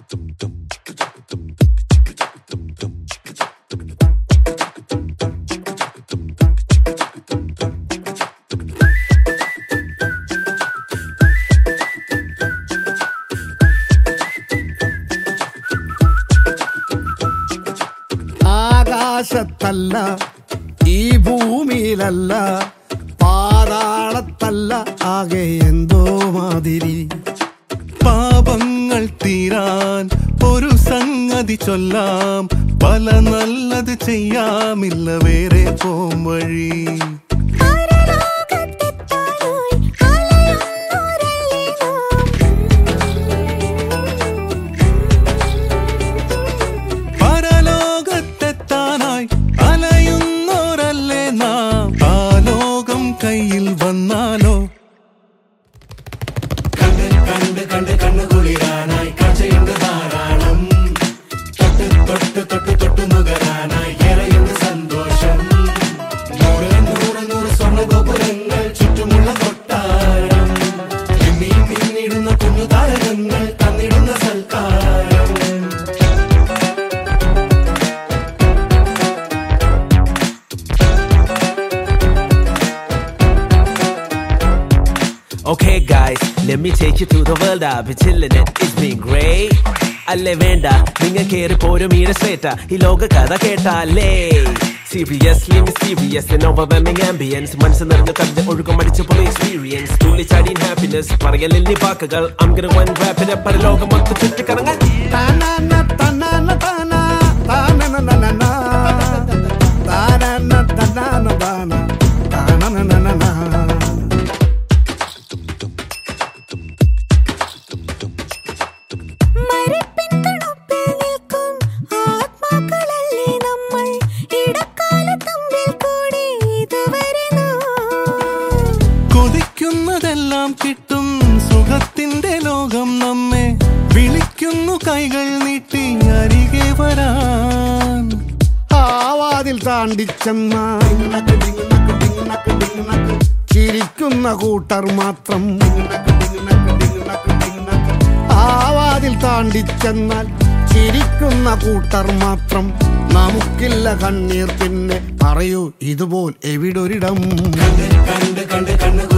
ആകാശത്തല്ല ഈ ഭൂമിയിലല്ല പാതാളത്തല്ല ആകെ എന്തോ മാതിരി പാപങ്ങൾ തീരാൻ ഒരു സംഗതി ചൊല്ലാം പല നല്ലത് ചെയ്യാമില്ല വേറെ പോം വഴി പരലോകത്തെത്താനായി അലയുന്നോരല്ലേ പരലോകത്തെത്താനായി അലയുന്നോരല്ലേ നാം ആ ലോകം കയ്യിൽ വന്നാലോ Okay guys, let me take you to the world I've been chilling it, it's been great അല്ലേ വേണ്ട നിങ്ങൾ കേറി പോരും ഈടെ ശ്രേറ്റ ഈ ലോക കഥ കേട്ടാലേ സീരിയസ്ലി മിസ്റ്റീരിയസ് ഓവർവെമിംഗ് ആംബിയൻസ് മനസ്സ് നിറഞ്ഞു കണ്ട് ഒഴുകം അടിച്ചപ്പോൾ എക്സ്പീരിയൻസ് തുള്ളിച്ചാടിൻ ഹാപ്പിനെസ് പറയലിന്റെ വാക്കുകൾ അംഗന വൻ റാപ്പിനെ പരലോകം മൊത്തം ചുറ്റിക്കറങ്ങാൻ തനന തനന തന, തനനനനന. തനന തനന തന, തനനനനന. മരപ്പിൻ തണുപ്പിൽ നിൽക്കും ആത്മാക്കളല്ലേ നമ്മൾ ഇടക്കാലത്തമ്പിൽ കൂടി ഇതുവരെ നാം കൊതിക്കുന്നതെല്ലാം കിട്ടും സുഖത്തിന്റെ ലോകം നമ്മെ വിളിക്കുന്നു കൈകൾ നീട്ടി അരികെ വരാൻ ആവാതിൽ താണ്ടിച്ചെന്ന ചിരിക്കുന്ന കൂട്ടർ മാത്രം ആവാതിൽ താണ്ടിച്ചെന്നാൽ ചിരിക്കുന്ന കൂട്ടർ മാത്രം നമുക്കില്ല കണ്ണീർ പിന്നെ പറയൂ ഇതുപോൽ എവിടൊരിടം കണ്ട് കണ്ട് കണ്ണുകൾ